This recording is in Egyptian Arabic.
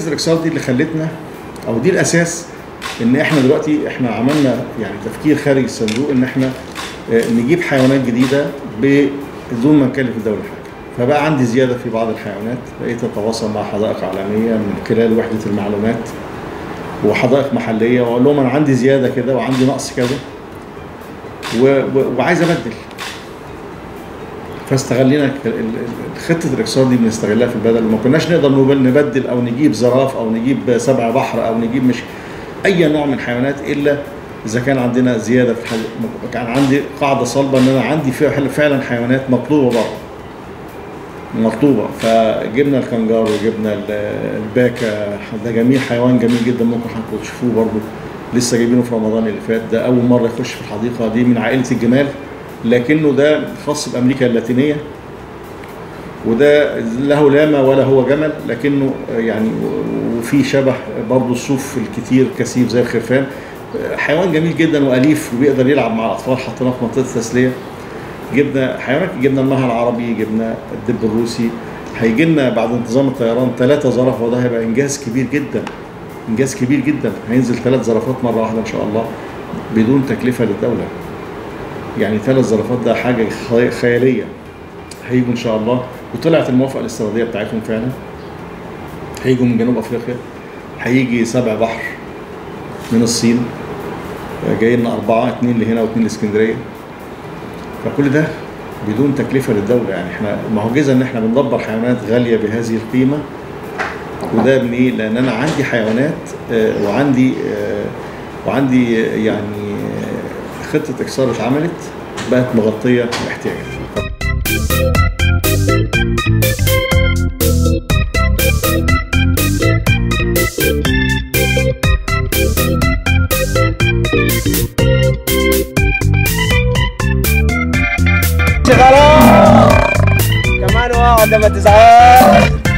خطه الاكسار دي اللي خلتنا او دي الاساس ان احنا دلوقتي احنا عملنا يعني تفكير خارج الصندوق ان احنا آه، نجيب حيوانات جديده بدون ما نكلف الدوله حاجه فبقى عندي زياده في بعض الحيوانات بقيت اتواصل مع حدائق عالميه من خلال وحده المعلومات وحدائق محليه واقول لهم انا عندي زياده كده وعندي نقص كذا و- و- وعايز ابدل فاستغلينا ك- ال- ال- خطه الاقتصاد دي بنستغلها في البدل ما كناش نقدر نبل- نبدل او نجيب زراف او نجيب سبع بحر او نجيب مش اي نوع من الحيوانات الا اذا كان عندنا زياده في الحل... كان عندي قاعده صلبه ان انا عندي فعلا فعلا حيوانات مطلوبه بره مطلوبه فجبنا الكنجارو وجبنا ال- الباكا ده جميل حيوان جميل جدا ممكن حضرتك تشوفوه برضه لسه جايبينه في رمضان اللي فات ده اول مره يخش في الحديقه دي من عائله الجمال لكنه ده خاص بامريكا اللاتينيه وده له لامه ولا هو جمل لكنه يعني وفي شبه برضه الصوف الكتير كثيف زي الخرفان حيوان جميل جدا واليف وبيقدر يلعب مع الاطفال حطيناه في منطقه التسليه جبنا حيوانات جبنا المها العربي جبنا الدب الروسي هيجي لنا بعد انتظام الطيران ثلاثة زرافة وده هيبقى إنجاز كبير جدا إنجاز كبير جدا هينزل ثلاث زرافات مرة واحدة إن شاء الله بدون تكلفة للدولة يعني ثلاث زرافات ده حاجة خي- خيالية هيجوا إن شاء الله وطلعت الموافقة الاستيرادية بتاعتهم فعلا هيجوا من جنوب أفريقيا هيجي سبع بحر من الصين جاي لنا أربعة اتنين لهنا واتنين لإسكندرية فكل ده بدون تكلفة للدولة يعني احنا معجزة ان احنا بندبر حيوانات غالية بهذه القيمة وده من ايه؟ لان انا عندي حيوانات آه، وعندي آه، وعندي آه، يعني آه، خطة اكسار اتعملت بقت مغطية الاحتياجات. شغالة كمان واحدة ما تزعل